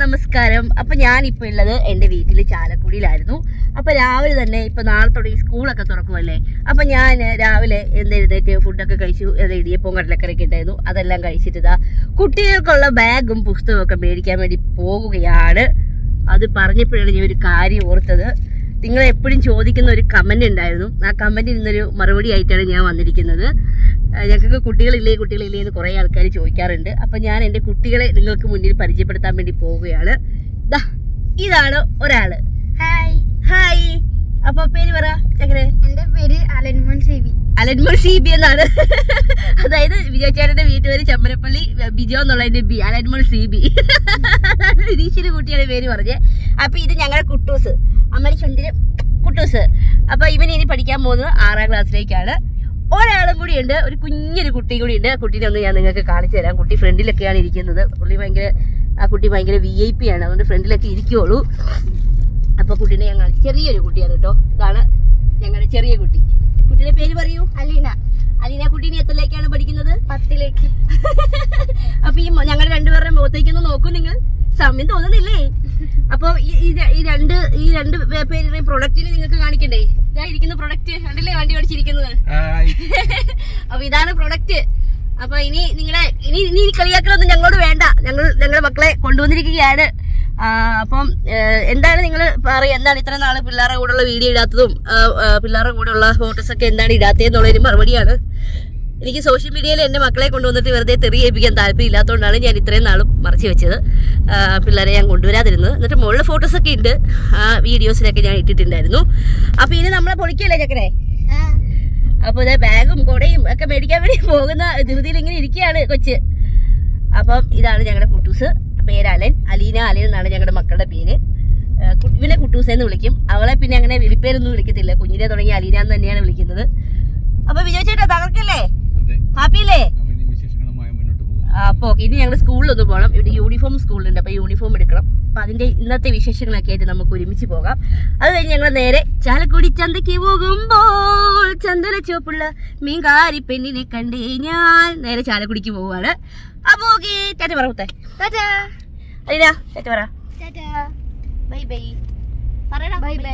നമസ്കാരം അപ്പൊ ഞാനിപ്പോ ഉള്ളത് എന്റെ വീട്ടിൽ ചാലക്കുടിയിലായിരുന്നു അപ്പൊ രാവിലെ തന്നെ ഇപ്പൊ നാളെ തുടങ്ങി സ്കൂളൊക്കെ തുറക്കുമല്ലേ അപ്പൊ ഞാൻ രാവിലെ എന്തെഴുന്നേറ്റ് ഫുഡൊക്കെ കഴിച്ചു അത് ഇടിയപ്പവും കടലക്കറിയൊക്കെ ഉണ്ടായിരുന്നു അതെല്ലാം കഴിച്ചിട്ട് ഇതാ കുട്ടികൾക്കുള്ള ബാഗും പുസ്തകവും ഒക്കെ മേടിക്കാൻ വേണ്ടി പോകുകയാണ് അത് പറഞ്ഞപ്പോഴാണ് ഞാൻ ഒരു കാര്യം ഓർത്തത് നിങ്ങൾ എപ്പോഴും ചോദിക്കുന്ന ഒരു കമന്റ് ഉണ്ടായിരുന്നു ആ കമന്റിൽ നിന്നൊരു മറുപടി ആയിട്ടാണ് ഞാൻ വന്നിരിക്കുന്നത് ആ, ഞങ്ങൾക്ക് കുട്ടികളില്ലേ കുട്ടികളില്ലേ എന്ന് കുറേ ആൾക്കാർ ചോദിക്കാറുണ്ട് അപ്പൊ ഞാൻ എൻ്റെ കുട്ടികളെ നിങ്ങൾക്ക് മുന്നിൽ പരിചയപ്പെടുത്താൻ വേണ്ടി പോവുകയാണ് ദാ ഇതാണ് ഒരാള് ഹായ് ഹായ് അപ്പൊ പേര് പറ ചക്കരെ എന്റെ പേര് അലൻമോൻ സേവി അലൻമോൾ സി ബി എന്നാണ് അതായത് വിജയചേട്ടന്റെ വീട്ടുപേര് ചമ്മരപ്പള്ളി ബിജോ എന്നുള്ളതിന്റെ ബി അലൻമോൾ സി ബി വിനീഷിന്റെ കുട്ടിയുടെ പേര് പറഞ്ഞേ അപ്പൊ ഇത് ഞങ്ങളുടെ കുട്ടൂസ് അമ്മയുടെ ചുണ്ടിന് കുട്ടൂസ് അപ്പൊ ഇവൻ ഇനി പഠിക്കാൻ പോകുന്നത് ആറാം ക്ലാസ്സിലേക്കാണ് ഒരാളും കൂടി ഉണ്ട് ഒരു കുഞ്ഞൊരു കുട്ടി കൂടി ഉണ്ട് കുട്ടീനെ ഒന്ന് ഞാൻ നിങ്ങൾക്ക് കാണിച്ചു തരാം കുട്ടി ഫ്രണ്ടിലൊക്കെയാണ് ഇരിക്കുന്നത് പുള്ളി ഭയങ്കര ആ കുട്ടി ഭയങ്കര വി ഐ പി ആണ് അതുകൊണ്ട് ഫ്രണ്ടിലൊക്കെ ഇരിക്കുള്ളൂ അപ്പൊ കുട്ടീനെ ഞാൻ കാണിച്ചു ചെറിയൊരു കുട്ടിയാണ് കേട്ടോ ഇതാണ് ഞങ്ങളുടെ ചെറിയ കുട്ടി കുട്ടിയുടെ പേര് പറയൂ അലീന അലീന കുട്ടീനെ എത്രയിലേക്കാണ് പഠിക്കുന്നത് പത്തിലേക്ക് അപ്പൊ ഈ മ- ഞങ്ങളുടെ രണ്ടുപേരുടെ മുഖത്തേക്കൊന്ന് നോക്കൂ നിങ്ങൾ സമയം തോന്നുന്നില്ലേ അപ്പൊ ഈ- ഈ ര- ഈ രണ്ട് ഈ രണ്ട് പേ- പേരുടെയും പ്രൊഡക്റ്റിന് നിങ്ങൾക്ക് കാണിക്കണ്ടേ ഇതാ ഇരിക്കുന്ന പ്രൊഡക്റ്റ് കണ്ടില്ലേ വണ്ടി ഓടിച്ചിരിക്കുന്നത് അപ്പൊ ഇതാണ് പ്രൊഡക്റ്റ് അപ്പൊ ഇനി നിങ്ങളുടെ ഇനി ഇനി ഈ കളിയാക്കലൊന്നും ഞങ്ങളോട് വേണ്ട ഞങ്ങൾ ഞങ്ങളുടെ മക്കളെ കൊണ്ടുവന്നിരിക്കുകയാണ് ആ, അപ്പം ഏഹ്, എന്താണ് നിങ്ങൾ പറയുക എന്താണ് ഇത്ര നാള് പിള്ളേരുടെ കൂടെയുള്ള വീഡിയോ ഇടാത്തതും ആ, ആ, പിള്ളേരുടെ കൂടെയുള്ള ഫോട്ടോസ് ഒക്കെ എന്താണ് ഇടാത്തതെന്നുള്ളൊരു മറുപടിയാണ് എനിക്ക് സോഷ്യൽ മീഡിയയിൽ എന്റെ മക്കളെ കൊണ്ടുവന്നിട്ട് വെറുതെ തെറി ഏൽപ്പിക്കാൻ താല്പര്യമില്ലാത്തതുകൊണ്ടാണ് ഞാൻ ഇത്രയും നാളും മറച്ചു വെച്ചത് ആ, പിള്ളേരെ ഞാൻ കൊണ്ടുവരാതിരുന്നത് എന്നിട്ട് മുകളിൽ ഫോട്ടോസ് ഒക്കെ ഉണ്ട് ആ വീഡിയോസിലൊക്കെ ഞാൻ ഇട്ടിട്ടുണ്ടായിരുന്നു അപ്പൊ ഇനി നമ്മളെ പൊളിക്കല്ലേ ചക്കരെ അപ്പൊ ഇതേ ബാഗും കൊടയും ഒക്കെ മേടിക്കാൻ വേണ്ടി പോകുന്ന ധൃതിയിൽ ഇങ്ങനെ ഇരിക്കുകയാണ് കൊച്ച് അപ്പം ഇതാണ് ഞങ്ങളുടെ കുട്ടൂസ് പേര് അലൻ അലീന അലൻ എന്നാണ് ഞങ്ങളുടെ മക്കളുടെ പേര് ആ, കു- ഇവനെ കുട്ടൂസ് എന്ന് വിളിക്കും അവളെ പിന്നെ അങ്ങനെ വിളിപ്പേരൊന്നും വിളിക്കത്തില്ല കുഞ്ഞിനെ തുടങ്ങി അലീന എന്ന് തന്നെയാണ് വിളിക്കുന്നത് അപ്പൊ വിജയ് ചേട്ടാ തകർക്കല്ലേ ഹാപ്പി അല്ലേ വിശേഷങ്ങളുമായി മുന്നോട്ട് പോകുന്നു ആ, അപ്പൊ ഓക്കെ ഇനി ഞങ്ങൾ സ്കൂളിലൊന്ന് പോകണം ഇവിടെ യൂണിഫോം സ്കൂളുണ്ട് അപ്പൊ യൂണിഫോം എടുക്കണം അപ്പൊ അതിന്റെ ഇന്നത്തെ വിശേഷങ്ങളൊക്കെ ആയിട്ട് നമുക്ക് ഒരുമിച്ച് പോകാം അത് കഴിഞ്ഞ് ഞങ്ങൾ നേരെ ചാലക്കുടി ചന്തയ്ക്ക് പോകുമ്പോൾ ചന്ദന ചുവപ്പുള്ള മീൻകാരി പെണ്ണിനെ കണ്ടേ ഞാൻ നേരെ ചാലക്കുടിക്ക് പോവാണ് അപ്പൊ ഓക്കെ ടാറ്റ പറ മുത്തേ ടാറ്റാ അല്ല ടാറ്റ പറ ടാറ്റാ ബൈ ബൈ പറയടാ ബൈ ബൈ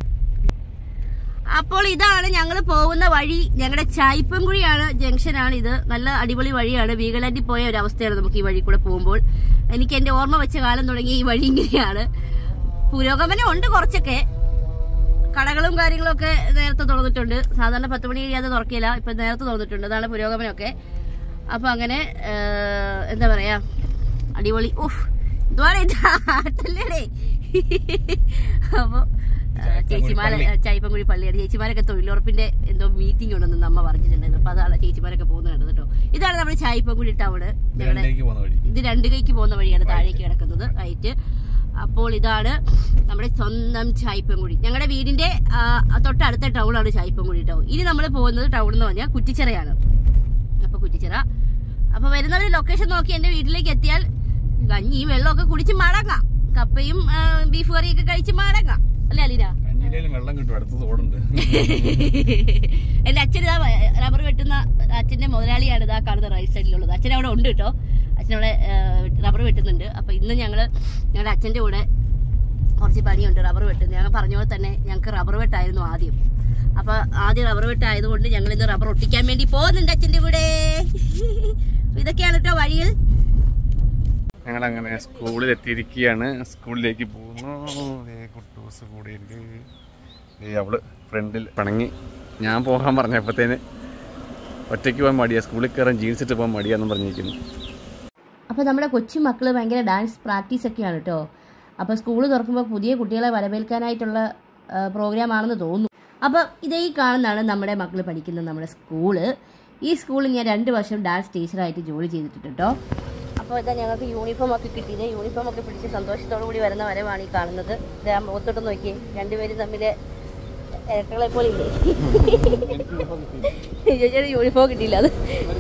അപ്പോൾ ഇതാണ് ഞങ്ങൾ പോകുന്ന വഴി ഞങ്ങളുടെ ചായ്പൻകുഴിയാണ് ജംഗ്ഷനാണ് ഇത് നല്ല അടിപൊളി വഴിയാണ് വീഗലാൻഡിൽ പോയ ഒരു അവസ്ഥയാണ് നമുക്ക് ഈ വഴി കൂടെ പോകുമ്പോൾ എനിക്ക് എന്റെ ഓർമ്മ വെച്ച കാലം തുടങ്ങി ഈ വഴി ഇങ്ങനെയാണ് പുരോഗമനം ഉണ്ട് കുറച്ചൊക്കെ കടകളും കാര്യങ്ങളും ഒക്കെ നേരത്തെ തുറന്നിട്ടുണ്ട് സാധാരണ പത്ത് മണി കഴിയാതെ തുറക്കില്ല ഇപ്പൊ നേരത്തെ തുറന്നിട്ടുണ്ട് അതാണ് പുരോഗമനമൊക്കെ അപ്പൊ അങ്ങനെ ആ, എന്താ പറയാ അടിപൊളി ഉഫ് ഇതുപോലെ ആട്ടല്ലേ അപ്പൊ ആ, ചേച്ചിമാരെ ചൈപ്പൻകുഴി പള്ളിയാണ് ചേച്ചിമാരൊക്കെ തൊഴിലുറപ്പിന്റെ എന്തോ മീറ്റിംഗ് ഉണ്ടെന്ന് അമ്മ പറഞ്ഞിട്ടുണ്ടായിരുന്നു അപ്പൊ അതാണ് ചേച്ചിമാരൊക്കെ പോകുന്നത് കണ്ടത് കേട്ടോ ഇതാണ് നമ്മുടെ ചൈപ്പൻകുഴി ടൗണ് ഞങ്ങളുടെ രണ്ടേക്ക് പോകുന്ന വഴി ഇത് രണ്ട് കൈക്ക് പോകുന്ന വഴിയാണ് താഴേക്ക് കിടക്കുന്നത് റൈറ്റ് അപ്പോൾ ഇതാണ് നമ്മുടെ സ്വന്തം ചായ്പൻകുടി ഞങ്ങളുടെ വീടിന്റെ ആ, തൊട്ടടുത്ത ടൗണാണ് ചായ്പൻകുടി ടൗൺ ഇനി നമ്മൾ പോകുന്നത് ടൗൺ എന്ന് പറഞ്ഞാൽ കുറ്റിച്ചിറയാണ് അപ്പൊ കുറ്റിച്ചിറ അപ്പൊ വരുന്നവര് ലൊക്കേഷൻ നോക്കി എന്റെ വീട്ടിലേക്ക് എത്തിയാൽ കഞ്ഞി വെള്ളമൊക്കെ കുടിച്ച് മടങ്ങാം കപ്പയും ആ, ബീഫ് കറിയൊക്കെ കഴിച്ച് മടങ്ങാം അല്ലേ അലീന കഞ്ഞിയിലും വെള്ളം കിട്ടും അടുത്തത് ഓടുണ്ട് എന്റെ അച്ഛൻ ഇതാ റബ്ബർ വെട്ടുന്ന അച്ഛന്റെ മുതലാളിയാണ് ഇതാ കാണുന്ന റൈറ്റ് സൈഡിലുള്ളത് അച്ഛൻ അവിടെ ഉണ്ട് കേട്ടോ അച്ഛൻ അവിടെ റബ്ബർ വെട്ടുന്നുണ്ട് അപ്പൊ ഇന്ന് ഞങ്ങള് ഞങ്ങളുടെ അച്ഛന്റെ കൂടെ കുറച്ച് പണിയുണ്ട് റബ്ബർ വെട്ടുന്നത് ഞങ്ങൾ പറഞ്ഞ പോലെ തന്നെ ഞങ്ങൾക്ക് റബ്ബർ വെട്ടായിരുന്നു ആദ്യം അപ്പൊ ആദ്യം റബ്ബർ വെട്ടായതുകൊണ്ട് ഞങ്ങൾ ഇന്ന് റബ്ബർ ഒട്ടിക്കാൻ വേണ്ടി പോകുന്നുണ്ട് അച്ഛന്റെ കൂടെ ഇതൊക്കെയാണ് കേട്ടോ വഴിയിൽ ഞങ്ങൾ അങ്ങനെ സ്കൂളിൽ എത്തിയിരിക്കുകയാണ് സ്കൂളിലേക്ക് പോകുന്നു ദേ കുട്ടൂസ് കൂടെ ഉണ്ട് ദേ അവള് ഫ്രണ്ടിൽ പിണങ്ങി ഞാൻ പോകാൻ പറഞ്ഞപ്പോഴത്തേന് ഒറ്റയ്ക്ക് പോകാൻ മടിയാ സ്കൂളിൽ കയറാൻ ജീൻസ് ഇട്ട് പോകാൻ മടിയാന്ന് പറഞ്ഞിരിക്കുന്നു അപ്പോൾ നമ്മുടെ കൊച്ചു മക്കൾ ഭയങ്കര ഡാൻസ് പ്രാക്ടീസ് ഒക്കെയാണ് കേട്ടോ അപ്പോൾ സ്കൂൾ തുറക്കുമ്പോൾ പുതിയ കുട്ടികളെ വരവേൽക്കാനായിട്ടുള്ള പ്രോഗ്രാം ആണെന്ന് തോന്നുന്നു അപ്പോൾ ഇതേ ഈ കാണുന്നതാണ് നമ്മുടെ മക്കൾ പഠിക്കുന്ന നമ്മുടെ സ്കൂള് ഈ സ്കൂളിൽ ഞാൻ രണ്ട് വർഷം ഡാൻസ് ടീച്ചറായിട്ട് ജോലി ചെയ്തിട്ടുണ്ട് കേട്ടോ അപ്പോൾ ഇതാ ഞങ്ങൾക്ക് യൂണിഫോം ഒക്കെ കിട്ടിയത് യൂണിഫോം ഒക്കെ പിടിച്ച് സന്തോഷത്തോടു കൂടി വരുന്ന വരവാണ് ഈ കാണുന്നത് ഇതാ മുഖത്തോട്ട് നോക്കിയേ രണ്ടുപേരും തമ്മിൽ ഇരട്ടകളെ പോലെ ഇല്ലേ ചേച്ചിയുടെ യൂണിഫോം കിട്ടിയില്ല അത്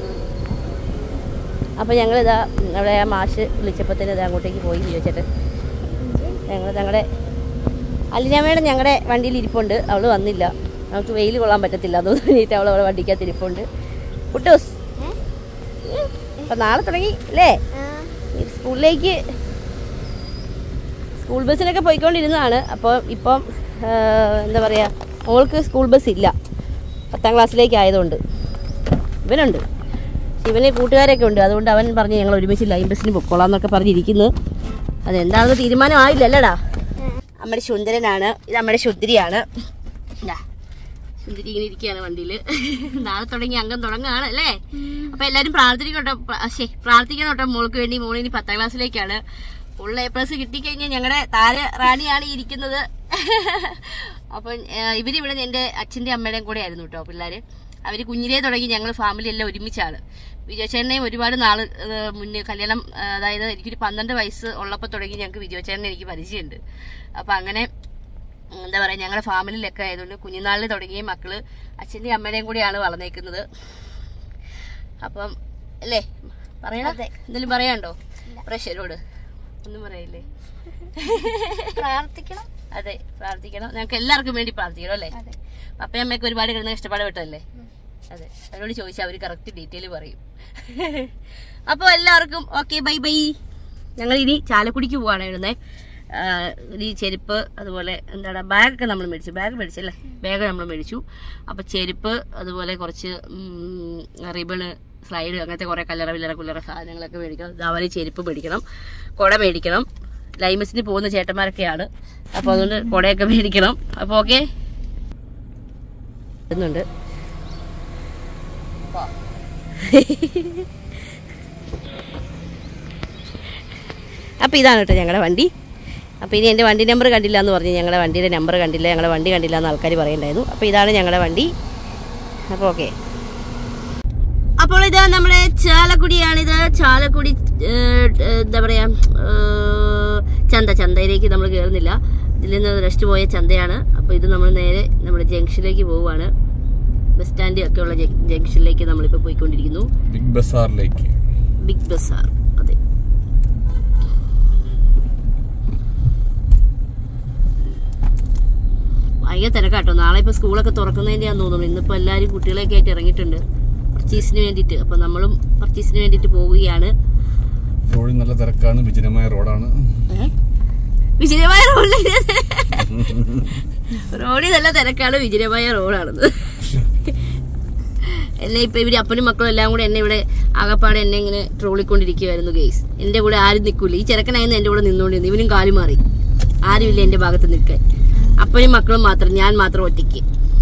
അപ്പോൾ ഞങ്ങളിതാ അവിടെ ആ മാഷ് വിളിച്ചപ്പോൾ തന്നെ ഇത് അങ്ങോട്ടേക്ക് പോയി ചോദിച്ചിട്ട് ഞങ്ങൾ ഞങ്ങളുടെ അലിനാമയുടെ ഞങ്ങളുടെ വണ്ടിയിൽ ഇരിപ്പുണ്ട് അവൾ വന്നില്ല നമുക്ക് വെയിൽ കൊള്ളാൻ പറ്റത്തില്ല അത് തോന്നിയിട്ട് അവൾ അവളെ വണ്ടിക്കകത്ത് ഇരിപ്പുണ്ട് കുട്ടൂസ് അപ്പം നാളെ തുടങ്ങി അല്ലേ ഈ സ്കൂളിലേക്ക് സ്കൂൾ ബസ്സിലൊക്കെ പോയിക്കൊണ്ടിരുന്നതാണ് അപ്പോൾ ഇപ്പം ആ, എന്താ പറയുക മോൾക്ക് സ്കൂൾ ബസ് ഇല്ല പത്താം ക്ലാസ്സിലേക്ക് ആയതുകൊണ്ട് ഇവനുണ്ട് ഇവന് കൂട്ടുകാരൊക്കെ ഉണ്ട് അതുകൊണ്ട് അവൻ പറഞ്ഞ് ഞങ്ങൾ ഒരുമിച്ച് ലൈൻ ബസ്സിന് പൊക്കോളാം എന്നൊക്കെ പറഞ്ഞിരിക്കുന്നു അതെന്താണെന്ന് തീരുമാനമായില്ല അല്ലടാ നമ്മുടെ സുന്ദരനാണ് ഇത് നമ്മുടെ ശുദ്ധിരിയാണ് ഇതാ സുന്ദരി ഇങ്ങനെ ഇരിക്കുകയാണ് വണ്ടിയിൽ നാളെ തുടങ്ങി അംഗം തുടങ്ങുകയാണ് അല്ലേ അപ്പൊ എല്ലാരും പ്രാർത്ഥിക്കട്ടോ ശേ പ്രാർത്ഥിക്കണം കേട്ടോ മോൾക്ക് വേണ്ടി മോൾ ഇനി പത്താം ക്ലാസ്സിലേക്കാണ് ഫുൾ എ പ്ലസ് കിട്ടിക്കഴിഞ്ഞാൽ ഞങ്ങളുടെ താര റാണിയാണ് ഈ ഇരിക്കുന്നത് അപ്പം ഏഹ്, ഇവരിവിടെ എൻ്റെ അച്ഛൻ്റെ അമ്മയുടെയും കൂടെ ആയിരുന്നു കേട്ടോ പിള്ളേര് അവര് കുഞ്ഞിലേ തുടങ്ങി ഞങ്ങൾ ഫാമിലി എല്ലാം ഒരുമിച്ചാണ് വിജയചേട്ടനെയും ഒരുപാട് നാള് ഏഹ്, മുന്നേ കല്യാണം ഏഹ്, അതായത് എനിക്കൊരു പന്ത്രണ്ട് വയസ്സ് ഉള്ളപ്പോൾ തുടങ്ങി ഞങ്ങൾക്ക് വിജയചേട്ടനെ എനിക്ക് പരിചയമുണ്ട് അപ്പം അങ്ങനെ ഉം, എന്താ പറയാ ഞങ്ങളുടെ ഫാമിലിയിലൊക്കെ ആയതുകൊണ്ട് കുഞ്ഞുനാളിൽ തുടങ്ങിയ മക്കള് അച്ഛൻ്റെയും അമ്മയുടെയും കൂടിയാണ് വളർന്നേക്കുന്നത് അപ്പം അല്ലേ പറയണോ എന്തെങ്കിലും പറയാണ്ടോ പ്രഷരോട് ഒന്നും പറയില്ലേ പ്രാർത്ഥിക്കണം അതെ പ്രാർത്ഥിക്കണം ഞങ്ങൾക്ക് എല്ലാവർക്കും വേണ്ടി പ്രാർത്ഥിക്കണം അല്ലേ അതെ പപ്പയും അമ്മയൊക്കെ ഒരുപാട് കിടന്ന് കഷ്ടപ്പാട് വിട്ടല്ലേ അതെ അവരോട് ചോദിച്ചാൽ അവർ കറക്റ്റ് ഡീറ്റെയിൽ പറയും അപ്പോൾ എല്ലാവർക്കും ഓക്കെ ബൈ ബൈ ഞങ്ങൾ ഇനി ചാലക്കുടിക്ക് പോവാണ് ഇവിടുന്ന് ഈ ചെരുപ്പ് അതുപോലെ എന്താണ് ബാഗൊക്കെ നമ്മൾ മേടിച്ചു ബാഗ് മേടിച്ചല്ലേ ബാഗ് നമ്മൾ മേടിച്ചു അപ്പോൾ ചെരുപ്പ് അതുപോലെ കുറച്ച് റിബണ് സ്ലൈഡ് അങ്ങനത്തെ കുറേ കല്ലറ വില്ലറ കുല്ലറ സാധനങ്ങളൊക്കെ മേടിക്കണം അവന് ചെരുപ്പ് മേടിക്കണം കുട മേടിക്കണം ലൈമസിന് പോകുന്ന ചേട്ടന്മാരൊക്കെയാണ് അപ്പോൾ അതുകൊണ്ട് കുടയൊക്കെ മേടിക്കണം അപ്പോൾ ഓക്കെ എന്നുണ്ട് അപ്പോൾ ഇതാണ് കേട്ടോ ഞങ്ങളുടെ വണ്ടി അപ്പോൾ ഇനി എൻ്റെ വണ്ടി നമ്പർ കണ്ടില്ല എന്ന് പറഞ്ഞ് ഞങ്ങളുടെ വണ്ടിയുടെ നമ്പർ കണ്ടില്ല ഞങ്ങളുടെ വണ്ടി കണ്ടില്ല എന്ന് ആൾക്കാർ പറയണ്ടായിരുന്നു അപ്പോൾ ഇതാണ് ഞങ്ങളുടെ വണ്ടി അപ്പോൾ ഓക്കെ അപ്പോൾ ഇത് നമ്മുടെ ചാലക്കുടിയാണിത് ചാലക്കുടി ഏഹ്, ഏഹ്, എന്താ പറയാ ഏഹ്, ചന്ത ചന്തയിലേക്ക് നമ്മൾ കയറുന്നില്ല ഇതിൽ നിന്ന് റെസ്റ്റ് പോയ ചന്തയാണ് അപ്പോൾ ഇത് നമ്മൾ നേരെ നമ്മുടെ ജംഗ്ഷനിലേക്ക് പോവുകയാണ് ബസ് സ്റ്റാൻഡ് ഒക്കെ ഉള്ള ജ- ജംഗ്ഷനിലേക്ക് നമ്മളിപ്പോൾ പോയിക്കൊണ്ടിരിക്കുന്നു ബിഗ് ബസാറിലേക്ക് ബിഗ് ബസാർ അതെ ഭയങ്കര തിരക്കാട്ടോ നാളെ ഇപ്പോൾ സ്കൂളൊക്കെ തുറക്കുന്നതിൻ്റെയാന്ന് തോന്നുന്നു ഇന്നിപ്പോൾ എല്ലാവരും കുട്ടികളെയൊക്കെ ആയിട്ട് ഇറങ്ങിയിട്ടുണ്ട് പർച്ചേസിന് വേണ്ടിയിട്ട് അപ്പോൾ നമ്മളും പർച്ചേസിന് വേണ്ടിയിട്ട് പോവുകയാണ് റോഡിൽ നല്ല തിരക്കാണ് വിജനമായ റോഡാണ് വിജയമായ റോഡിൽ റോഡിൽ നല്ല തിരക്കാണ് വിജയമായ റോഡാണെന്ന് എന്നെ ഇപ്പൊ ഇവര് അപ്പനും മക്കളും എല്ലാം കൂടെ എന്നെ ഇവിടെ ആകപ്പാടെ എന്നെ ഇങ്ങനെ ട്രോളിക്കൊണ്ടിരിക്കുവായിരുന്നു ഗെയ്സ് എന്റെ കൂടെ ആരും നിൽക്കൂല ഈ ചെറുക്കനായിരുന്നു എന്റെ കൂടെ നിന്നുകൊണ്ടിരുന്നു ഇവനും കാലു മാറി ആരുമില്ല എന്റെ ഭാഗത്ത് നിൽക്കാൻ അപ്പനും മക്കളും മാത്രം ഞാൻ മാത്രം ഒറ്റയ്ക്ക്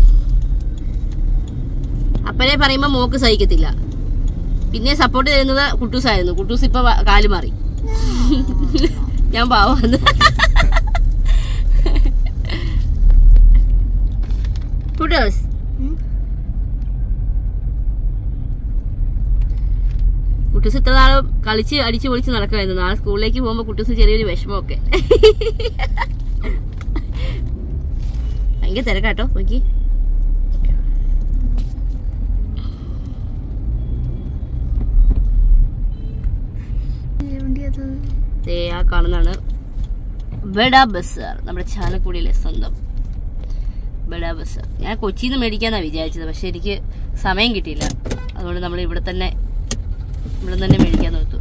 അപ്പനെ പറയുമ്പോ മോക്ക് സഹിക്കത്തില്ല പിന്നെ സപ്പോർട്ട് തരുന്നത് കുട്ടൂസ് ആയിരുന്നു കുട്ടൂസ് ഇപ്പൊ വ- കാല് മാറി ഞാൻ പാവാന്ന് കുട്ടൂസ് കുട്ടൂസ് ഇത്ര നാളും കളിച്ച് അടിച്ചു പൊളിച്ച് നടക്കുമായിരുന്നു നാളെ സ്കൂളിലേക്ക് പോകുമ്പോ കുട്ടൂസ് ചെറിയൊരു വിഷമമൊക്കെ ഭയങ്കര തിരക്കാട്ടോ നോക്കി ദേ ആ കാണുന്നതാണ് ബഡ ബസാർ നമ്മുടെ ചാലക്കുടിയിലെ സ്വന്തം ബഡ ബസാർ ഞാൻ കൊച്ചിയിൽ നിന്ന് മേടിക്കാന്നാണ് വിചാരിച്ചത് പക്ഷെ എനിക്ക് സമയം കിട്ടിയില്ല അതുകൊണ്ട് നമ്മൾ ഇവിടെ തന്നെ ഇവിടെ തന്നെ മേടിക്കാൻ നോർത്തു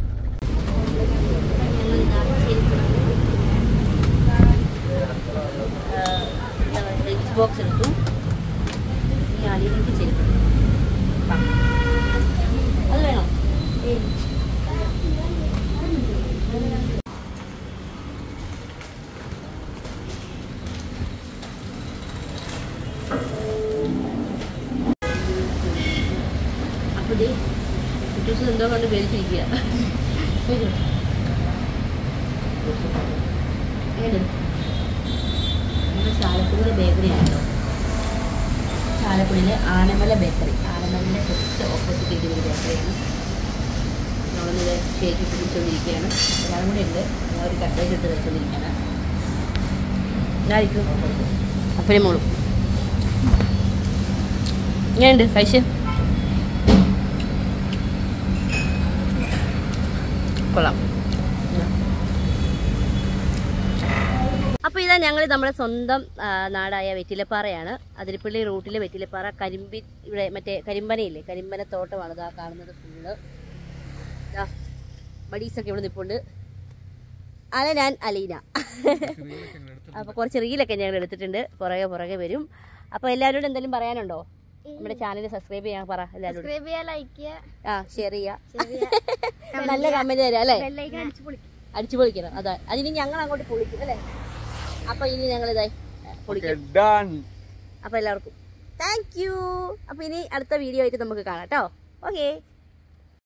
ബോക്സ് എടുത്തു ഈ അടിയിലേക്ക് ചെരുപ്പ് ആ. അത് വേണോ അപ്പൊ ദേ കുട്ടൂസ് എന്തോ കൊണ്ട് വലിച്ചിരിക്കുക ചാലക്കുടിയിലെ ബേക്കറി ആണല്ലോ ചാലക്കുടിയിലെ ആനമല ബേക്കറി ആനമലിന്റെ തൊട്ട് ഓപ്പോസിറ്റ് ഇരിക്കുന്ന ഒരു ബേക്കറിയാണ് നമ്മളിത് ഷേക്ക് കുടിച്ചുകൊണ്ടിരിക്കുകയാണ് ഒരാളും കൂടെ ഉണ്ട് ഞാൻ ഒരു കട്ടേജ് എടുത്ത് വെച്ചുകൊണ്ടിരിക്കുകയാണ് ഇതായിരിക്കും അപ്പനെ മോളും ഇങ്ങനെയുണ്ട് കഴിച്ച് കൊള്ളാം അപ്പോൾ ഇതാ ഞങ്ങൾ നമ്മുടെ സ്വന്തം ആ, നാടായ വെറ്റിലപ്പാറയാണ് അതിരപ്പള്ളി റൂട്ടിലെ വെറ്റിലപ്പാറ കരിമ്പി ഇവിടെ മറ്റേ കരിമ്പനയില്ലേ കരിമ്പന തോട്ടമാണ് ഇതാ കാണുന്നത് ഫുള്ള് ബഡീസൊക്കെ ഇവിടെ നിൽപ്പുണ്ട് അല്ല ഞാൻ അലീന അപ്പൊ കുറച്ച് റീലൊക്കെ ഞങ്ങൾ എടുത്തിട്ടുണ്ട് പുറകെ പുറകെ വരും അപ്പൊ എല്ലാവരോടും എന്തെങ്കിലും പറയാനുണ്ടോ നമ്മുടെ ചാനൽ സബ്സ്ക്രൈബ് ചെയ്യാൻ പറ എല്ലാവരോടും സബ്സ്ക്രൈബ് ചെയ്യാ ലൈക്ക് ചെയ്യാ ആ ഷെയർ ചെയ്യാ നല്ല കമന്റ് തരാം അല്ലേ ബെല്ലൈക്കൻ അടിച്ചു പൊളിക്കും അടിച്ചു പൊളിക്കണം അതെ അതിന് ഞങ്ങൾ അങ്ങോട്ട് പൊളിക്കും അല്ലേ അപ്പൊ ഇനി ഞങ്ങൾ ഇതായി പൊളിക്കും ഡൺ അപ്പൊ എല്ലാവർക്കും താങ്ക് യു അപ്പൊ ഇനി അടുത്ത വീഡിയോ ആയിട്ട് നമുക്ക് കാണാം കേട്ടോ ഓക്കെ